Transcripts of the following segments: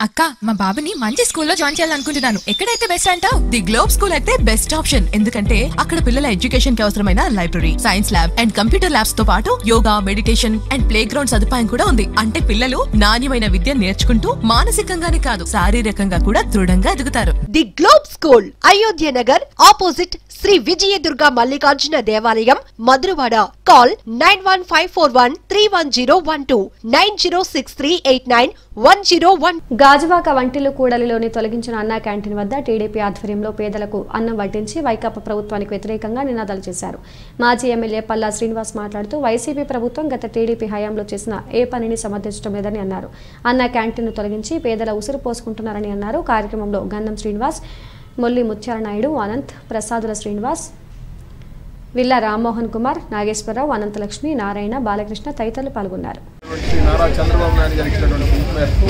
అక్క మా బాబుని మంచి స్కూల్లో జాయిన్ చేయాలనుకుంటున్నాను ఎక్కడైతే బెస్ట్ అంటావు ది గ్లోబ్ స్కూల్ అయితే బెస్ట్ ఆప్షన్ ఎందుకంటే అక్కడ పిల్లల ఎడ్యుకేషన్ కి అవసరమైన library science lab and computer labs తో పాటు yoga meditation and playground సదుపాయం కూడా ఉంది అంటే పిల్లలు నాణ్యమైన విద్య నేర్చుకుంటూ మానసికంగానే కాదు శారీరకంగా కూడా దృఢంగా ఎదుగుతారు the globe school Ayodhya Nagar opposite Sri Vijayadurga Mallikarjuna దేవాలయం Madhurawada call nine one five four one three one zero one two nine zero six three eight nine one zero one Gajuwaka వంటిల్లు కూడలిలోని తొలగించిన అన్నా క్యాంటీన్ వద్ద టీడీపీ ఆధ్వర్యంలో పేదలకు అన్నం వడ్డించి వైకాపా ప్రభుత్వానికి వ్యతిరేకంగా నినాదాలు చేశారు మాజీ ఎమ్మెల్యే పల్లా శ్రీనివాస్ మాట్లాడుతూ వైసీపీ ప్రభుత్వం గత టీడీపీ హయాంలో చేసిన ఏ పనిని సమర్థించడం లేదని అన్నారు అన్న క్యాంటీన్ను తొలగించి పేదల ఉసురు పోసుకుంటున్నారని అన్నారు కార్యక్రమంలో గంధం శ్రీనివాస్ మొల్లి ముత్యాల నాయుడు అనంత్ ప్రసాదుల శ్రీనివాస్ విల్లా రామ్మోహన్ కుమార్ నాగేశ్వరరావు అనంతలక్ష్మి నారాయణ బాలకృష్ణ తదితరులు పాల్గొన్నారు శ్రీ నారా చంద్రబాబు నాయుడు గారు ఇచ్చినటువంటి పిలుపు మేరకు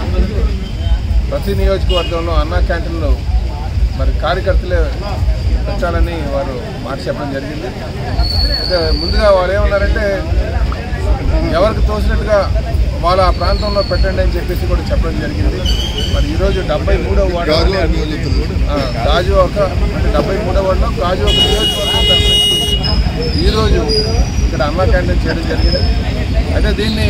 ప్రతి నియోజకవర్గంలో అన్నా క్యాంటీన్లు మరి కార్యకర్తలే పెట్టాలని వారు మాట చెప్పడం జరిగింది అయితే ముందుగా వాళ్ళు ఏమన్నారంటే ఎవరికి తోచినట్టుగా వాళ్ళు ఆ ప్రాంతంలో పెట్టండి అని చెప్పేసి కూడా చెప్పడం జరిగింది మరి ఈరోజు డెబ్బై మూడవ వార్డు ఆ, గాజు ఒక అంటే డెబ్బై మూడవ వార్డులో గాజు ఒక నియోజకవర్గం తరఫు నుంచి ఈరోజు ఇక్కడ అన్నా క్యాంటీన్ చేయడం జరిగింది అయితే దీన్ని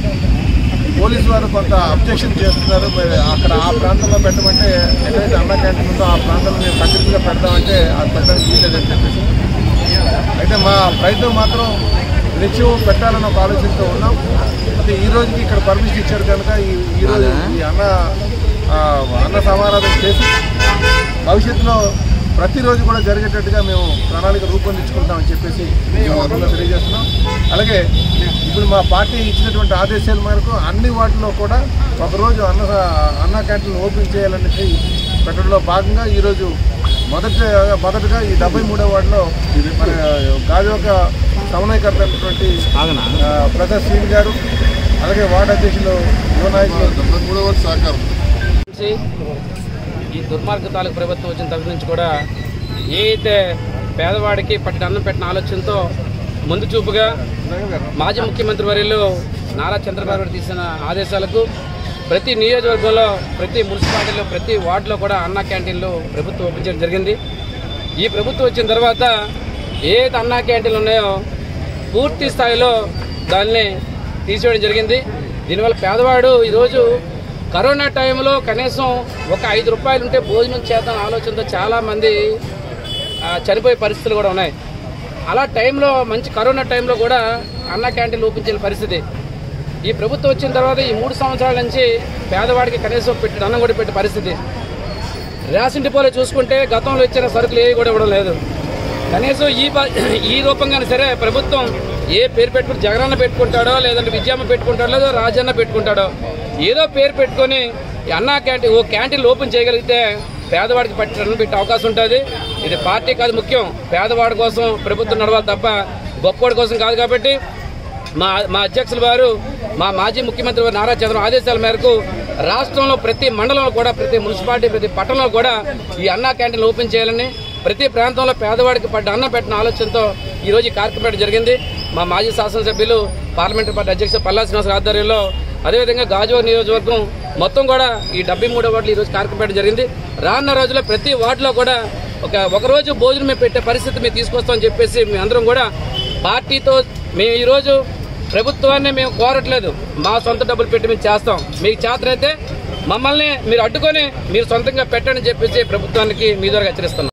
పోలీసు వారు కొంత అబ్జెక్షన్ చేస్తున్నారు మరి అక్కడ ఆ ప్రాంతంలో పెట్టమంటే ఎక్కడైతే అన్న క్యాంటీన్ ఉందో ఆ ప్రాంతంలో మేము ఖచ్చితంగా పెడతామంటే అది పెట్టడానికి వీలేదని చెప్పేసి అయితే మా ప్రయత్నం మాత్రం నిత్యం పెట్టాలని ఒక ఆలోచనతో ఉన్నాం అయితే ఈ రోజుకి ఇక్కడ పర్మిషన్ ఇచ్చారు కనుక ఈ ఈ రోజు ఈ అన్న ఆ, అన్న సమారాధన చేసి భవిష్యత్తులో ప్రతిరోజు కూడా జరిగేటట్టుగా మేము ప్రణాళిక రూపొందించుకుంటామని చెప్పేసి మేము మొత్తంగా తెలియజేస్తున్నాం అలాగే ఇప్పుడు మా పార్టీ ఇచ్చినటువంటి ఆదేశాల మేరకు అన్ని వాటిలో కూడా ఒకరోజు అన్న అన్న క్యాంటీన్ ఓపెన్ చేయాలని పెట్టడంలో భాగంగా ఈరోజు మొదట మొదటగా ఈ డెబ్బై మూడో వార్డులో మన గాజువాక సమన్వయకర్త అయినటువంటి ఆ, ప్రసాద్ శ్రీని గారు అలాగే వార్డు అధ్యక్షులు యువ నాయకులు మూడో వార్డు సహకారం నుంచి ఈ దుర్మార్గ తాలూకు ప్రభుత్వం వచ్చిన తరఫు నుంచి కూడా ఏ అయితే పేదవాడికి పట్టిన అన్నం పెట్టిన ఆలోచనతో ముందు చూపుగా మాజీ ముఖ్యమంత్రి వర్యులు నారా చంద్రబాబు నాయుడు తీసిన ఆదేశాలకు ప్రతి నియోజకవర్గంలో ప్రతి మున్సిపాలిటీలో ప్రతి వార్డులో కూడా అన్నా క్యాంటీన్లు ప్రభుత్వం ఓపెన్ చేయడం జరిగింది ఈ ప్రభుత్వం వచ్చిన తర్వాత ఏ అయితే అన్నా క్యాంటీన్లు ఉన్నాయో పూర్తి స్థాయిలో దాన్ని తీసివేయడం జరిగింది దీనివల్ల పేదవాడు ఈరోజు కరోనా టైంలో కనీసం ఒక ఐదు రూపాయలు ఉంటే భోజనం చేద్దాం ఆలోచనతో చాలామంది ఆ, చనిపోయే పరిస్థితులు కూడా ఉన్నాయి అలా టైంలో మంచి కరోనా టైంలో కూడా అన్న క్యాంటీన్లు ఓపెన్ చేయని పరిస్థితి ఈ ప్రభుత్వం వచ్చిన తర్వాత ఈ మూడు సంవత్సరాల నుంచి పేదవాడికి కనీసం పెట్టి అన్నం కూడా పెట్టే పరిస్థితి రేషన్ డిపోలో చూసుకుంటే గతంలో ఇచ్చిన సరుకులు ఏవి కూడా ఇవ్వడం లేదు కనీసం ఈ ప- ఈ రూపంగానే సరే ప్రభుత్వం ఏ పేరు పెట్టుకుని జగనన్న పెట్టుకుంటాడో లేదంటే విజయమ్మ పెట్టుకుంటాడో లేదో రాజన్న పెట్టుకుంటాడో ఏదో పేరు పెట్టుకొని ఈ అన్నా క్యాంటీన్ ఓ క్యాంటీన్లు ఓపెన్ చేయగలిగితే పేదవాడికి పట్టి అన్నం పెట్టే అవకాశం ఉంటుంది ఇది పార్టీ కాదు ముఖ్యం పేదవాడి కోసం ప్రభుత్వం నడవాలి తప్ప గొప్పవాడి కోసం కాదు కాబట్టి మా మా అధ్యక్షుల వారు మా మాజీ ముఖ్యమంత్రి వారు నారా చంద్రబాబు ఆదేశాల మేరకు రాష్ట్రంలో ప్రతి మండలంలో కూడా ప్రతి మున్సిపాలిటీ ప్రతి పట్టణంలో కూడా ఈ అన్నా క్యాంటీన్ ఓపెన్ చేయాలని ప్రతి ప్రాంతంలో పేదవాడికి పడ్డ అన్నం పెట్టిన ఆలోచనతో ఈ రోజు ఈ కార్యక్రమం పెట్టడం జరిగింది మా మాజీ శాసనసభ్యులు పార్లమెంటరీ పార్టీ అధ్యక్షుడు పల్లా శ్రీనివాస ఆధ్వర్యంలో అదేవిధంగా గాజువాక నియోజకవర్గం మొత్తం కూడా ఈ డెబ్బై మూడో వార్డులు ఈ రోజు కార్యక్రమం పెట్టడం జరిగింది రానున్న రోజుల్లో ప్రతి వార్డులో కూడా ఒక ఒక రోజు భోజనం మేము పెట్టే పరిస్థితి మేము తీసుకొస్తామని చెప్పేసి మేము అందరం కూడా పార్టీతో మేము ఈరోజు ప్రభుత్వాన్ని మేము కోరట్లేదు మా సొంత డబ్బులు పెట్టి మేము చేస్తాం మీకు చేతనైతే మమ్మల్ని మీరు అడ్డుకొని మీరు సొంతంగా పెట్టండి చెప్పేసి ప్రభుత్వానికి మీ ద్వారా హెచ్చరిస్తున్నాం